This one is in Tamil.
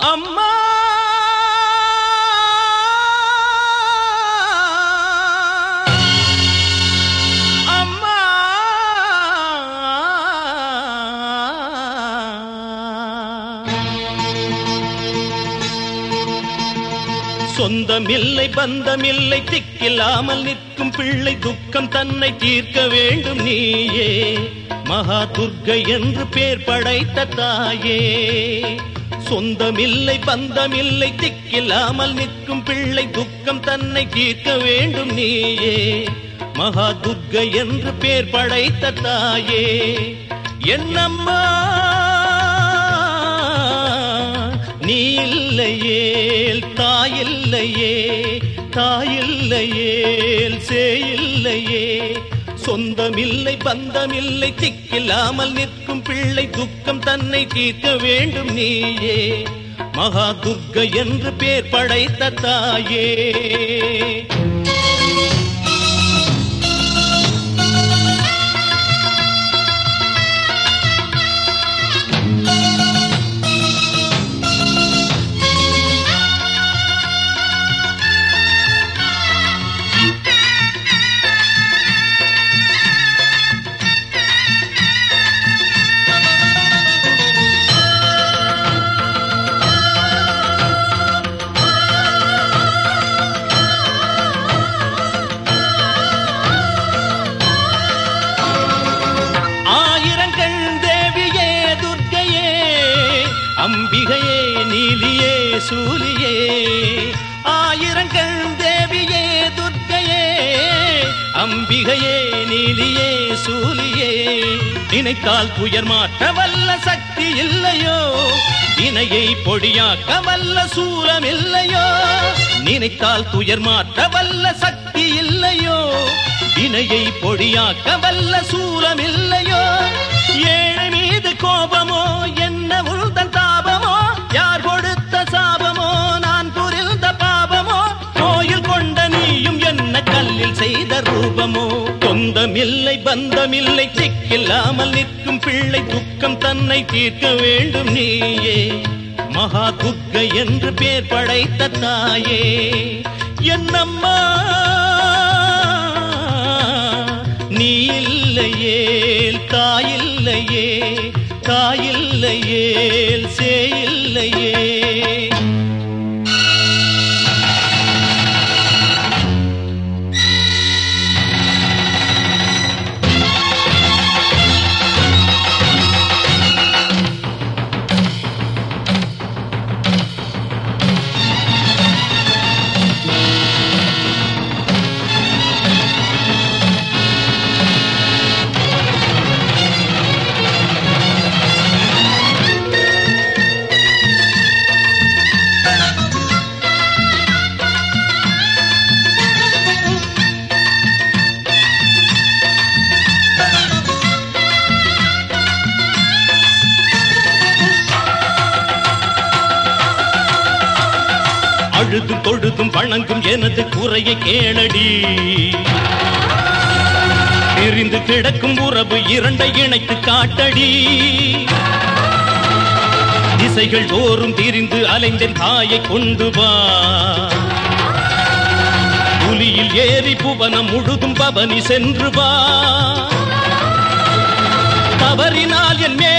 அம்மா அம்மா சொந்தமில்லை பந்தமில்லை திக்கில்லாமல் நிற்கும் பிள்ளை துக்கம் தன்னை தீர்க்க வேண்டும் நீயே மகா துர்க்கை என்று பேர் படைத்த தாயே சொந்தமில்லை பந்தமில்லை திக்கில்லாமல் நிற்கும் பிள்ளை துக்கம் தன்னை தீர்க்க வேண்டும் நீயே மகா துர்க்கை என்று பேர் படைத்த தாயே என்னம்மா நீ இல்லையேல் தாயில்லையே தாயில்லையேல் சேயில்லையே சொந்தமில்லை பந்தமில்லை திக்கில்லாமல் நிற்கும் பிள்ளை துக்கம் தன்னை தீர்க்க வேண்டும் நீயே மகா துர்க்கை என்று பேர் படைத்த தாயே ஆயிரங்கள் தேவியே துர்க்கையே அம்பிகையே நீலியே சூலியே ஆயிரங்கள் தேவியே துர்க்கையே அம்பிகையே நீலியே சூலியே நினைத்தால் துயர் மாற்ற வல்ல சக்தி இல்லையோ வினையை பொடியாக்க வல்ல சூலம் இல்லையோ நினைத்தால் துயர் மாற்ற வல்ல சக்தி இல்லையோ வினையை பொடியாக்க வல்ல சூலம் இல்லையோ ஏழை மீது கோபமோ என்ன உள்தன் தாபமோ யார் கொடுத்த சாபமோ நான் புரிந்த பாபமோ கோயில் கொண்ட நீயும் என்ன கல்லில் செய்த ரூபமோ சொந்தமில்லை பந்தமில்லை சிக்கில்லாமல் நிற்கும் பிள்ளை துக்கம் தன்னை தீர்க்க வேண்டும் நீயே மகா துர்க்கை என்று பேர் படைத்த தாயே என்னம்மா நீ இல்லையேல் தாயில்லையே தாயில்லையேல் சேயில்லையே அழுதும் தொழுதும் வணங்கும் எனது குறையை கேளடி பிரிந்து கிடக்கும் உறவு இரண்டை இணைத்து காட்டடி திசைகள் தோறும் திரிந்து அலைந்தேன் தாயை கொண்டு வா புலியில் ஏறி புவனம் முழுதும் பவனி சென்று வா தவறினால் என் மேல்